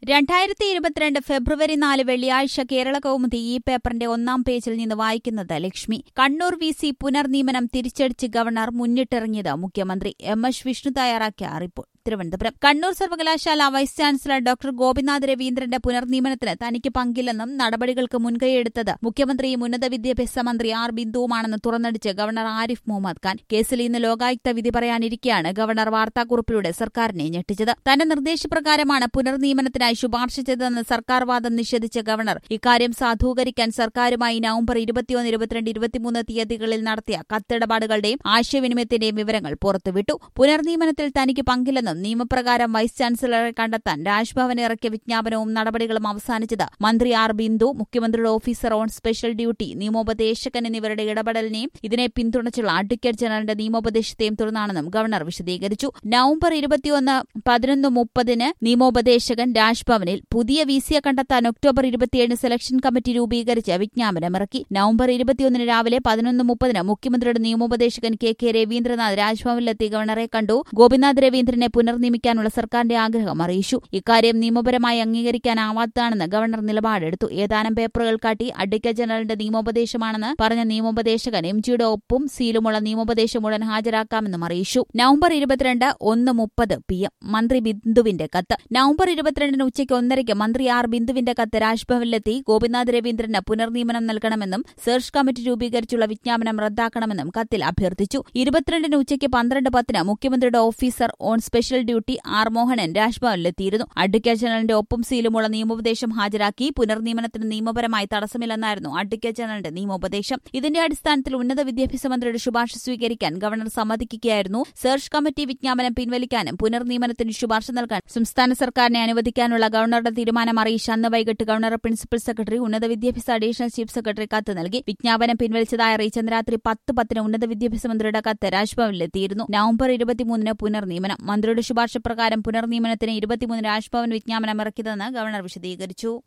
രണ്ടായിരത്തി ഇരുപത്തിരണ്ട് ഫെബ്രുവരി നാല് വെള്ളിയാഴ്ച കേരള കൗമുദി ഈ പേപ്പറിന്റെ ഒന്നാം പേജിൽ നിന്ന് വായിക്കുന്നത് ലക്ഷ്മി കണ്ണൂർ വി സി പുനർനിയമനം തിരിച്ചടിച്ച് ഗവർണർ മുന്നിട്ടിറങ്ങിയത് മുഖ്യമന്ത്രി എം എസ് വിഷ്ണു തയ്യാറാക്കിയ റിപ്പോർട്ട് തിരുവനന്തപുരം കണ്ണൂർ സർവകലാശാല വൈസ് ചാൻസലർ ഡോക്ടർ ഗോപിനാഥ് രവീന്ദ്രന്റെ പുനർനിയമനത്തിന് തനിക്ക് പങ്കില്ലെന്നും നടപടികൾക്ക് മുൻകൈയെടുത്തത് മുഖ്യമന്ത്രിയും ഉന്നത വിദ്യാഭ്യാസ മന്ത്രി ആർ ബിന്ദുവുമാണെന്ന് തുറന്നടിച്ച് ഗവർണർ ആരിഫ് മുഹമ്മദ് ഖാൻ കേസിൽ ഇന്ന് ലോകായുക്ത വിധി പറയാനിരിക്കെയാണ് ഗവർണർ വാർത്താക്കുറിപ്പിലൂടെ സർക്കാരിനെ ഞെട്ടിച്ചത് തന്റെ നിർദ്ദേശപ്രകാരമാണ് പുനർനിയമനത്തിനായി ശുപാർശ ചെയ്തതെന്ന് സർക്കാർ വാദം നിഷേധിച്ച ഗവർണർ ഇക്കാര്യം സാധൂകരിക്കാൻ സർക്കാരുമായി നവംബർ ഇരുപത്തിയൊന്ന് ഇരുപത്തിരണ്ട് ഇരുപത്തിമൂന്ന് തീയതികളിൽ നടത്തിയ കത്തിടപാടുകളുടെയും ആശയവിനിമയത്തിന്റെയും വിവരങ്ങൾ പുറത്തുവിട്ടു പുനർനിയമനത്തിൽ തനിക്ക് പങ്കില്ലെന്നും നിയമപ്രകാരം വൈസ് ചാൻസലറെ കണ്ടെത്താൻ രാജ്ഭവൻ ഇറക്കിയ വിജ്ഞാപനവും നടപടികളും അവസാനിച്ചത് മന്ത്രി ആർ ബിന്ദു മുഖ്യമന്ത്രിയുടെ ഓഫീസർ ഓൺ സ്പെഷ്യൽ ഡ്യൂട്ടി നിയമോപദേശകൻ എന്നിവരുടെ ഇടപെടലിനെയും ഇതിനെ പിന്തുണച്ചുള്ള അഡ്വക്കേറ്റ് ജനറലിന്റെ നിയമോപദേശത്തെയും തുടർന്നാണെന്നും ഗവർണർ വിശദീകരിച്ചു നവംബർ ഇരുപത്തിയൊന്ന് പതിനൊന്ന് മുപ്പതിന് നിയമോപദേശകൻ രാജ്ഭവനിൽ പുതിയ വി സിയെ കണ്ടെത്താൻ ഒക്ടോബർ ഇരുപത്തിയേഴിന് സെലക്ഷൻ കമ്മിറ്റി രൂപീകരിച്ച് വിജ്ഞാപനമിറക്കി നവംബർ ഇരുപത്തിയൊന്നിന് രാവിലെ പതിനൊന്ന് മുപ്പതിന് മുഖ്യമന്ത്രിയുടെ നിയമോപദേശകൻ കെ കെ രവീന്ദ്രനാഥ് രാജ്ഭവനിലെത്തി ഗവർണറെ കണ്ടു ഗോപിനാഥ് രവീന്ദ്രനെ പുനർനിയമിക്കാനുള്ള സർക്കാരിന്റെ ആഗ്രഹം അറിയിച്ചു ഇക്കാര്യം നിയമപരമായി അംഗീകരിക്കാനാവാത്തതാണെന്ന് ഗവർണർ നിലപാടെടുത്തു ഏതാനും പേപ്പറുകൾ കാട്ടി അഡ്വക്കേറ്റ് ജനറലിന്റെ നിയമോപദേശമാണെന്ന് പറഞ്ഞ നിയമോപദേശകൻ എം ജിയുടെ ഒപ്പും സീലുമുള്ള നിയമോപദേശം ഉടൻ ഹാജരാക്കാമെന്നും അറിയിച്ചു നവംബർ ഇരുപത്തിരണ്ട് ഒന്ന് മുപ്പത് പി എം മന്ത്രി ബിന്ദുവിന്റെ കത്ത് നവംബർ ഇരുപത്തിരണ്ടിന് ഉച്ചയ്ക്ക് ഒന്നരയ്ക്ക് മന്ത്രി ആർ ബിന്ദുവിന്റെ കത്ത് രാജ്ഭവനിലെത്തി ഗോപിനാഥ് രവീന്ദ്രന് പുനർനിയമനം നൽകണമെന്നും സെർച്ച് കമ്മിറ്റി രൂപീകരിച്ചുള്ള വിജ്ഞാപനം റദ്ദാക്കണമെന്നും കത്തിൽ അഭ്യർത്ഥിച്ചു ഇരുപത്തിരണ്ടിന് ഉച്ചയ്ക്ക് പന്ത്രണ്ട് പത്തിന് മുഖ്യമന്ത്രിയുടെ officer on special duty R Mohanan രാജ്ഭവനിലെത്തിയിരുന്നു അഡ്വക്കേറ്റ് ജനറലിന്റെ ഒപ്പം സീലുമുള്ള നിയമോപദേശം ഹാജരാക്കി പുനർനിയമനത്തിന് നിയമപരമായി തടസ്സമില്ലെന്നായിരുന്നു അഡ്വക്കേറ്റ് ജനറലിന്റെ നിയമോപദേശം ഇതിന്റെ അടിസ്ഥാനത്തിൽ ഉന്നത വിദ്യാഭ്യാസ മന്ത്രിയുടെ ശുപാർശ സ്വീകരിക്കാൻ ഗവർണർ സമ്മതിക്കുകയായിരുന്നു സെർച്ച് കമ്മിറ്റി വിജ്ഞാപനം പിൻവലിക്കാനും പുനർനിയമനത്തിന് ശുപാർശ നൽകാൻ സംസ്ഥാന സർക്കാരിനെ അനുവദിക്കാനുള്ള ഗവർണറുടെ തീരുമാനം അറിയിച്ച് അന്ന് വൈകിട്ട് ഗവർണർ പ്രിൻസിപ്പൽ സെക്രട്ടറി ഉന്നത വിദ്യാഭ്യാസ അഡീഷണൽ ചീഫ് സെക്രട്ടറി കത്ത് നൽകി വിജ്ഞാപനം പിൻവലിച്ചതായി അറിയിച്ച രാത്രി പത്ത് പത്തിന് ഉന്നത വിദ്യാഭ്യാസ മന്ത്രിയുടെ കത്ത് രാജ്ഭവനിലെത്തിയിരുന്നു നവംബർ ഇരുപത്തിമൂന്നിന് പുനർനിയമനം മന്ത്രിയുടെ ശുപാർശ പ്രകാരം പുനർനിയമനത്തിന് ഇരുപത്തിമൂന്ന് രാജ്ഭവൻ വിജ്ഞാപനം ഇറക്കിയതെന്ന് ഗവർണർ വിശദീകരിച്ചു